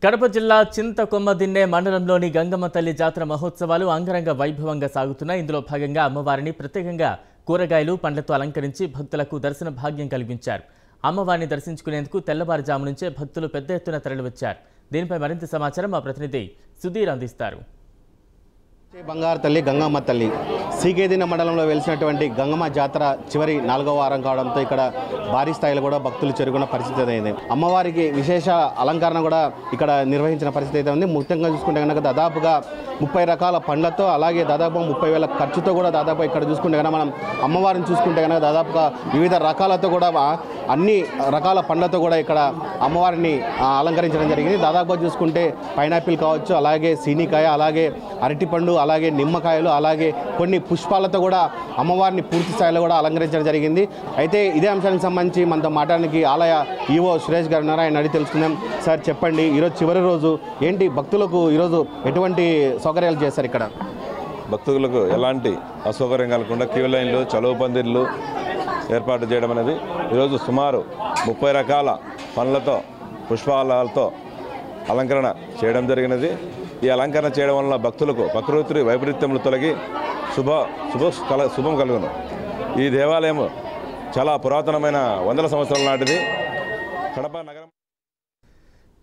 కడప జిల్లా చింతకొమ్మదిన్నె మండలంలోని గంగమ్మ తల్లి జాతర మహోత్సవాలు అంగరంగ వైభవంగా సాగుతున్నాయి ఇందులో భాగంగా అమ్మవారిని ప్రత్యేకంగా కూరగాయలు పండ్లతో అలంకరించి భక్తులకు దర్శన భాగ్యం కల్పించారు అమ్మవారిని దర్శించుకునేందుకు తెల్లవారుజాము నుంచే భక్తులు పెద్ద ఎత్తున తరలివచ్చారు దీనిపై మరింత సమాచారం మా ప్రతినిధి సుధీర్ అందిస్తారు శ్రీ బంగారు తల్లి గంగమ్మ తల్లి సీకేదిన మండలంలో వెలిసినటువంటి గంగమ్మ జాతర చివరి నాలుగో వారం కావడంతో ఇక్కడ భారీ స్థాయిలో కూడా భక్తులు చేరుకున్న పరిస్థితి అయింది అమ్మవారికి విశేష అలంకరణ కూడా ఇక్కడ నిర్వహించిన పరిస్థితి అయితే ఉంది ముఖ్యంగా చూసుకుంటే కనుక దాదాపుగా ముప్పై రకాల పండ్లతో అలాగే దాదాపు ముప్పై వేల ఖర్చుతో కూడా దాదాపు ఇక్కడ చూసుకుంటే కనుక మనం అమ్మవారిని చూసుకుంటే కనుక దాదాపుగా వివిధ రకాలతో కూడా ఆ- అన్ని రకాల పండ్లతో కూడా ఇక్కడ అమ్మవారిని ఆ, అలంకరించడం జరిగింది దాదాపుగా చూసుకుంటే పైనాపిల్ కావచ్చు అలాగే సీనికాయ అలాగే అరటిపండు అలాగే నిమ్మకాయలు అలాగే కొన్ని పుష్పాలతో కూడా అమ్మవారిని పూర్తి స్థాయిలో కూడా అలంకరించడం జరిగింది అయితే ఇదే అంశానికి సంబంధించి మనతో మాట్లాడడానికి ఆలయ ఈవో సురేష్ గారు ఉన్నారు ఆయన అడిగి తెలుసుకుందాం సార్ చెప్పండి ఈరోజు చివరి రోజు ఏంటి భక్తులకు ఈరోజు ఎటువంటి సౌకర్యాలు చేస్తారు ఇక్కడ భక్తులకు ఎలాంటి అసౌకర్యం కలగకుండా క్యూ లైన్లు చలువ పందిర్లు ఏర్పాటు చేయడం అనేది ఈరోజు సుమారు ముప్పై రకాల పండ్లతో పుష్పాలతో అలంకరణ చేయడం జరిగినది ఈ అలంకరణ చేయడం వలన భక్తులకు ప్రకృతి వైపరీత్యములు తొలగి శుభ శుభ కల శుభం కలుగును ఈ దేవాలయం చాలా పురాతనమైన వందల సంవత్సరాల నాటిది కడప నగరం